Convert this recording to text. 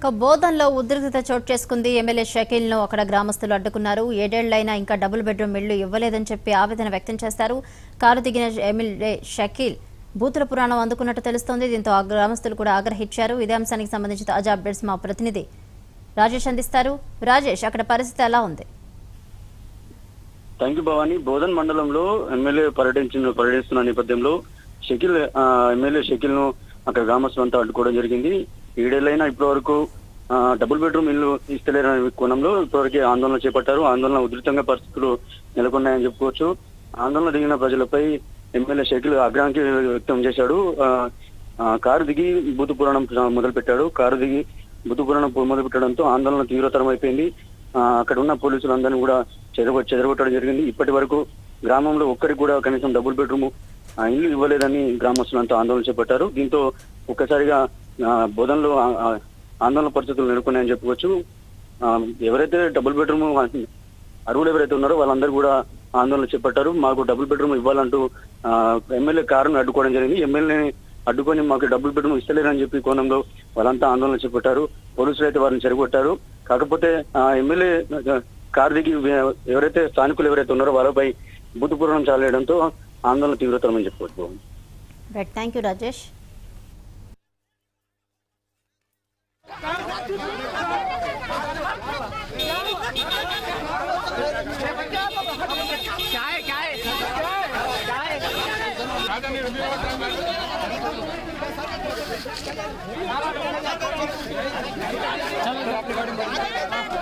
ఇక బోధన్లో ఉద్రిక్తత చోటు చేసుకుంది ఎమ్మెల్యే షకీల్ ను అక్కడ గ్రామస్తులు అడ్డుకున్నారు ఏడేళ్లైనా ఇంకా డబుల్ బెడ్రూమ్ ఇళ్లు ఇవ్వలేదని చెప్పి ఆవేదన వ్యక్తం చేస్తారు కారు దిగిన ఎమ్మెల్యే షకీల్ బూతుల పురాణం అందుకున్నట్టు తెలుస్తోంది దీంతో ఆ గ్రామస్తులు కూడా ఆగ్రహించారు ఇదే అంశానికి సంబంధించి తాజా అప్డేట్స్ మా ప్రతినిధి రాజేష్ అందిస్తారు రాజేష్ అక్కడ పరిస్థితి ఎలా ఉంది థ్యాంక్ యూ భవాని బోధన్ మండలంలో ఎమ్మెల్యే పర్యటించిన పర్యటిస్తున్న నేపథ్యంలో షకిల్ ఆ, ఎమ్మెల్యే షకిల్ ను అక్కడ గ్రామస్తులంతా అడ్డుకోవడం జరిగింది ఏడేళ్లైనా ఇప్పటి వరకు ఆ, డబుల్ బెడ్రూమ్ ఇల్లు ఇస్తలేరనే కోణంలో ఇప్పటివరకు ఆందోళన చేపట్టారు ఆందోళన ఉధృతంగా పరిస్థితులు నెలకొన్నాయని చెప్పుకోవచ్చు ఆందోళన దిగిన ప్రజలపై ఎమ్మెల్యే షకిల్ ఆగ్రహానికి వ్యక్తం చేశాడు ఆ, ఆ, కారు దిగి బూతు పురాణం మొదలు పెట్టాడు కారు దిగి బుద్ధు పురాణం మొదలు పెట్టడంతో ఆందోళన తీవ్రతరం అయిపోయింది ఆ, అక్కడ ఉన్న పోలీసులందరినీ కూడా చెదగొ చెదరగొట్టడం జరిగింది ఇప్పటి వరకు గ్రామంలో ఒక్కరికి కూడా కనీసం డబుల్ బెడ్రూమ్ ఆ, ఇల్లు ఇవ్వలేదని గ్రామస్తులంతా ఆందోళన చేపట్టారు దీంతో ఒక్కసారిగా ఆ, బోధనలో ఆ, ఆ, ఆందోళన పరిస్థితులు నెలకొన్నాయని చెప్పుకోవచ్చు ఆ, ఎవరైతే డబుల్ బెడ్రూమ్ అరువులు ఎవరైతే ఉన్నారో వాళ్ళందరూ కూడా ఆందోళన చేపట్టారు మాకు డబుల్ బెడ్రూమ్ ఇవ్వాలంటూ ఆ, ఎమ్మెల్యే కారును అడ్డుకోవడం జరిగింది ఎమ్మెల్యేని అడ్డుకొని మాకు డబుల్ బెడ్రూమ్ ఇస్తలేరని చెప్పి కోణంలో వాళ్ళంతా ఆందోళన చేపట్టారు పోలీసులు అయితే వారిని చెరగొట్టారు కాకపోతే ఆ ఎమ్మెల్యే కారు దిగి ఎవరైతే స్థానికులు ఎవరైతే ఉన్నారో వాళ్ళపై బుద్ధపురం చాలేయడంతో ఆందోళన తీవ్రతరమని చెప్పుకోవచ్చు రైట్ థ్యాంక్ యూ రాజేష్ चलो